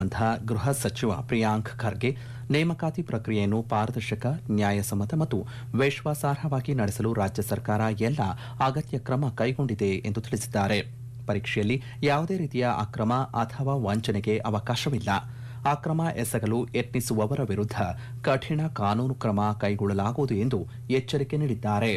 ಸಂಬಂಧ ಗೃಹ ಸಚಿವ ಪ್ರಿಯಾಂಕ್ ಖರ್ಗೆ ನೇಮಕಾತಿ ಪ್ರಕ್ರಿಯೆಯನ್ನು ಪಾರದರ್ಶಕ ನ್ಯಾಯಸಮ್ಮತ ಮತ್ತು ವಿಶ್ವಾಸಾರ್ಹವಾಗಿ ನಡೆಸಲು ರಾಜ್ಯ ಸರ್ಕಾರ ಎಲ್ಲ ಅಗತ್ಯ ಕ್ರಮ ಕೈಗೊಂಡಿದೆ ಎಂದು ತಿಳಿಸಿದ್ದಾರೆ ಪರೀಕ್ಷೆಯಲ್ಲಿ ಯಾವುದೇ ರೀತಿಯ ಅಕ್ರಮ ಅಥವಾ ವಂಚನೆಗೆ ಅವಕಾಶವಿಲ್ಲ ಅಕ್ರಮ ಎಸಗಲು ಯತ್ನಿಸುವವರ ವಿರುದ್ಧ ಕಠಿಣ ಕಾನೂನು ಕ್ರಮ ಕೈಗೊಳ್ಳಲಾಗುವುದು ಎಂದು ಎಚ್ಚರಿಕೆ ನೀಡಿದ್ದಾರೆ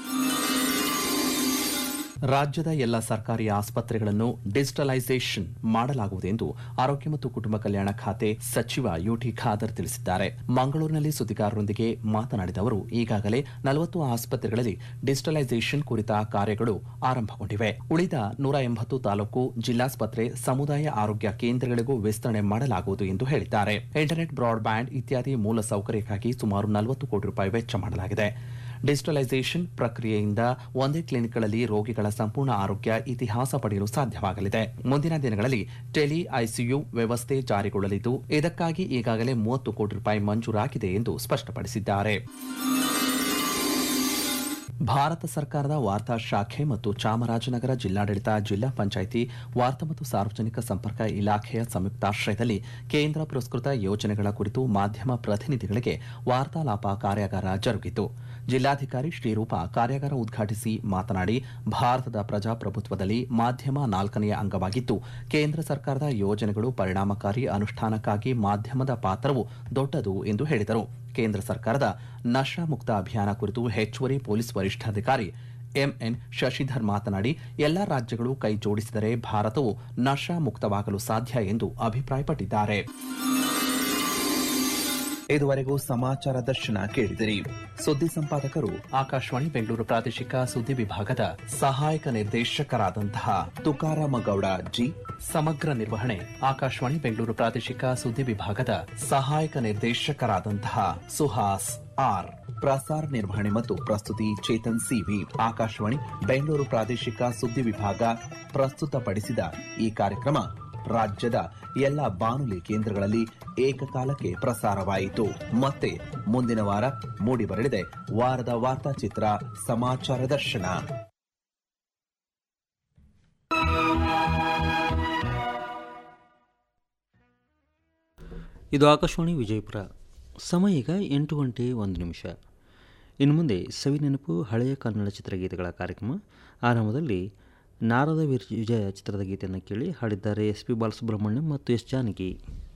ರಾಜ್ಯದ ಎಲ್ಲ ಸರ್ಕಾರಿ ಆಸ್ಪತ್ರೆಗಳನ್ನು ಡಿಜಿಟಲೈಸೇಷನ್ ಮಾಡಲಾಗುವುದು ಎಂದು ಆರೋಗ್ಯ ಮತ್ತು ಕುಟುಂಬ ಕಲ್ಯಾಣ ಖಾತೆ ಸಚಿವ ಯುಟಿ ಖಾದರ್ ತಿಳಿಸಿದ್ದಾರೆ ಮಂಗಳೂರಿನಲ್ಲಿ ಸುದ್ದಿಗಾರರೊಂದಿಗೆ ಮಾತನಾಡಿದ ಅವರು ಈಗಾಗಲೇ ನಲವತ್ತು ಆಸ್ಪತ್ರೆಗಳಲ್ಲಿ ಡಿಜಿಟಲೈಸೇಷನ್ ಕುರಿತ ಕಾರ್ಯಗಳು ಆರಂಭಗೊಂಡಿವೆ ಉಳಿದ ನೂರ ಎಂಬತ್ತು ತಾಲೂಕು ಜಿಲ್ಲಾಸ್ಪತ್ರೆ ಸಮುದಾಯ ಆರೋಗ್ಯ ಕೇಂದ್ರಗಳಿಗೂ ವಿಸ್ತರಣೆ ಮಾಡಲಾಗುವುದು ಎಂದು ಹೇಳಿದ್ದಾರೆ ಇಂಟರ್ನೆಟ್ ಬ್ರಾಡ್ಬ್ಯಾಂಡ್ ಇತ್ಯಾದಿ ಮೂಲ ಸೌಕರ್ಯಕ್ಕಾಗಿ ಸುಮಾರು ನಲವತ್ತು ಕೋಟಿ ರೂಪಾಯಿ ವೆಚ್ಚ ಮಾಡಲಾಗಿದೆ ಡಿಜಿಟಲೈಸೇಷನ್ ಪ್ರಕ್ರಿಯೆಯಿಂದ ಒಂದೇ ಕ್ಲಿನಿಕ್ಗಳಲ್ಲಿ ರೋಗಿಗಳ ಸಂಪೂರ್ಣ ಆರೋಗ್ಯ ಇತಿಹಾಸ ಪಡೆಯಲು ಸಾಧ್ಯವಾಗಲಿದೆ ಮುಂದಿನ ದಿನಗಳಲ್ಲಿ ಟೆಲಿ ಐಸಿಯು ವ್ಯವಸ್ಥೆ ಜಾರಿಗೊಳ್ಳಲಿದ್ದು ಇದಕ್ಕಾಗಿ ಈಗಾಗಲೇ ಮೂವತ್ತು ಕೋಟಿ ರೂಪಾಯಿ ಮಂಜೂರಾಗಿದೆ ಎಂದು ಸ್ಪಷ್ಟಪಡಿಸಿದ್ದಾರೆ ಭಾರತ ಸರ್ಕಾರದ ವಾರ್ತಾ ಶಾಖೆ ಮತ್ತು ಚಾಮರಾಜನಗರ ಜಿಲ್ಲಾಡಳಿತ ಜಿಲ್ಲಾ ಪಂಚಾಯಿತಿ ವಾರ್ತಾ ಮತ್ತು ಸಾರ್ವಜನಿಕ ಸಂಪರ್ಕ ಇಲಾಖೆಯ ಸಂಯುಕ್ತಾಶ್ರಯದಲ್ಲಿ ಕೇಂದ್ರ ಪುರಸ್ಕೃತ ಯೋಜನೆಗಳ ಕುರಿತು ಮಾಧ್ಯಮ ಪ್ರತಿನಿಧಿಗಳಿಗೆ ವಾರ್ತಾಲಾಪ ಕಾರ್ಯಾಗಾರ ಜರುಗಿತು ಜಿಲ್ಲಾಧಿಕಾರಿ ಶ್ರೀರೂಪ ಕಾರ್ಯಾಗಾರ ಉದ್ಘಾಟಿಸಿ ಮಾತನಾಡಿ ಭಾರತದ ಪ್ರಜಾಪ್ರಭುತ್ವದಲ್ಲಿ ಮಾಧ್ಯಮ ನಾಲ್ಕನೆಯ ಅಂಗವಾಗಿದ್ದು ಕೇಂದ್ರ ಸರ್ಕಾರದ ಯೋಜನೆಗಳು ಪರಿಣಾಮಕಾರಿ ಅನುಷ್ಠಾನಕ್ಕಾಗಿ ಮಾಧ್ಯಮದ ಪಾತ್ರವು ದೊಡ್ಡದು ಎಂದು ಹೇಳಿದರು ಕೇಂದ್ರ ಸರ್ಕಾರದ ನಶಾ ಮುಕ್ತ ಅಭಿಯಾನ ಕುರಿತು ಹೆಚ್ಚುವರಿ ಪೊಲೀಸ್ ವರಿಷ್ಠಾಧಿಕಾರಿ ಎಂಎನ್ ಶಶಿಧರ್ ಮಾತನಾಡಿ ಎಲ್ಲಾ ರಾಜ್ಯಗಳು ಕೈ ಜೋಡಿಸಿದರೆ ಭಾರತವು ನಶಾ ಮುಕ್ತವಾಗಲು ಸಾಧ್ಯ ಎಂದು ಅಭಿಪ್ರಾಯಪಟ್ಟಿದ್ದಾರೆ ಇದುವರೆಗೂ ಸಮಾಚಾರ ದರ್ಶನ ಕೇಳಿದಿರಿ ಸುದ್ದಿ ಸಂಪಾದಕರು ಆಕಾಶವಾಣಿ ಬೆಂಗಳೂರು ಪ್ರಾದೇಶಿಕ ಸುದ್ದಿ ವಿಭಾಗದ ಸಹಾಯಕ ನಿರ್ದೇಶಕರಾದಂತಹ ತುಕಾರಾಮ ಗೌಡ ಜಿ ಸಮಗ್ರ ನಿರ್ವಹಣೆ ಆಕಾಶವಾಣಿ ಬೆಂಗಳೂರು ಪ್ರಾದೇಶಿಕ ಸುದ್ದಿ ವಿಭಾಗದ ಸಹಾಯಕ ನಿರ್ದೇಶಕರಾದಂತಹ ಸುಹಾಸ್ ಆರ್ ಪ್ರಸಾರ ನಿರ್ವಹಣೆ ಮತ್ತು ಪ್ರಸ್ತುತಿ ಚೇತನ್ ಸಿವಿ ಆಕಾಶವಾಣಿ ಬೆಂಗಳೂರು ಪ್ರಾದೇಶಿಕ ಸುದ್ದಿ ವಿಭಾಗ ಪ್ರಸ್ತುತಪಡಿಸಿದ ಈ ಕಾರ್ಯಕ್ರಮ ರಾಜ್ಯದ ಎಲ್ಲ ಬಾನುಲಿ ಕೇಂದ್ರಗಳಲ್ಲಿ ಏಕಕಾಲಕ್ಕೆ ಪ್ರಸಾರವಾಯಿತು ಮತ್ತೆ ಮುಂದಿನ ವಾರ ಮೂಡಿಬರಲಿದೆ ವಾರದ ವಾರ್ತಾಚಿತ್ರ ಸಮಾಚಾರ ದರ್ಶನ ಇದು ಆಕಾಶವಾಣಿ ವಿಜಯಪುರ ಸಮಯ ಈಗ ಎಂಟು ಗಂಟೆ ಒಂದು ನಿಮಿಷ ಇನ್ನು ಮುಂದೆ ಸವಿ ನೆನಪು ಹಳೆಯ ಕನ್ನಡ ಚಿತ್ರಗೀತೆಗಳ ಕಾರ್ಯಕ್ರಮ ಆರಂಭದಲ್ಲಿ ನಾರದ ವಿಜಯ ಚಿತ್ರದ ಗೀತೆಯನ್ನು ಕೇಳಿ ಹಾಡಿದ್ದಾರೆ ಎಸ್ ಪಿ ಬಾಲಸುಬ್ರಹ್ಮಣ್ಯಂ ಮತ್ತು ಎಸ್ ಜಾನಕಿ